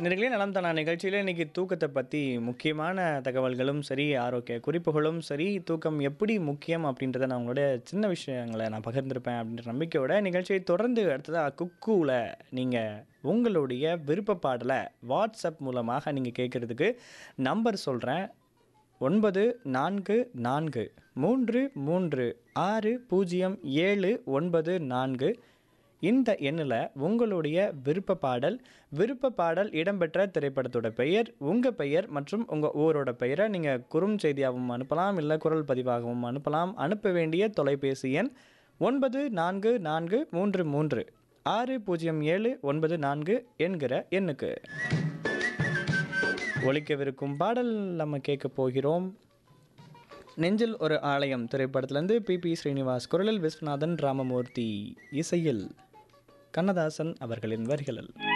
நேர்களே நலம் தானா நிகழ்ச்சியில் இன்னைக்கு தூக்கத்தை பற்றி முக்கியமான தகவல்களும் சரி ஆரோக்கிய குறிப்புகளும் சரி தூக்கம் எப்படி முக்கியம் அப்படின்றத நான் உங்களோட சின்ன விஷயங்களை நான் பகிர்ந்திருப்பேன் அப்படின்ற நம்பிக்கையோட நிகழ்ச்சியை தொடர்ந்து அடுத்ததாக குக்கூவில் நீங்கள் உங்களுடைய விருப்ப பாடலை வாட்ஸ்அப் மூலமாக நீங்கள் கேட்குறதுக்கு நம்பர் சொல்கிறேன் ஒன்பது நான்கு நான்கு மூன்று மூன்று ஆறு பூஜ்ஜியம் ஏழு ஒன்பது நான்கு இந்த எண்ணில் உங்களுடைய விருப்ப பாடல் விருப்ப பாடல் இடம்பெற்ற திரைப்படத்தோட பெயர் உங்கள் பெயர் மற்றும் உங்கள் ஊரோட பெயரை நீங்கள் குறும் செய்தியாகவும் அனுப்பலாம் இல்லை குரல் பதிவாகவும் அனுப்பலாம் அனுப்ப வேண்டிய தொலைபேசி எண் ஒன்பது நான்கு நான்கு மூன்று மூன்று ஆறு பூஜ்ஜியம் ஏழு ஒன்பது நான்கு என்கிற எண்ணுக்கு ஒலிக்கவிருக்கும் பாடல் நம்ம கேட்க போகிறோம் நெஞ்சில் ஒரு ஆலயம் திரைப்படத்திலேருந்து பி பி ஸ்ரீனிவாஸ் குரலில் விஸ்வநாதன் ராமமூர்த்தி இசையில் கண்ணதாசன் அவர்களின் வரிகளில்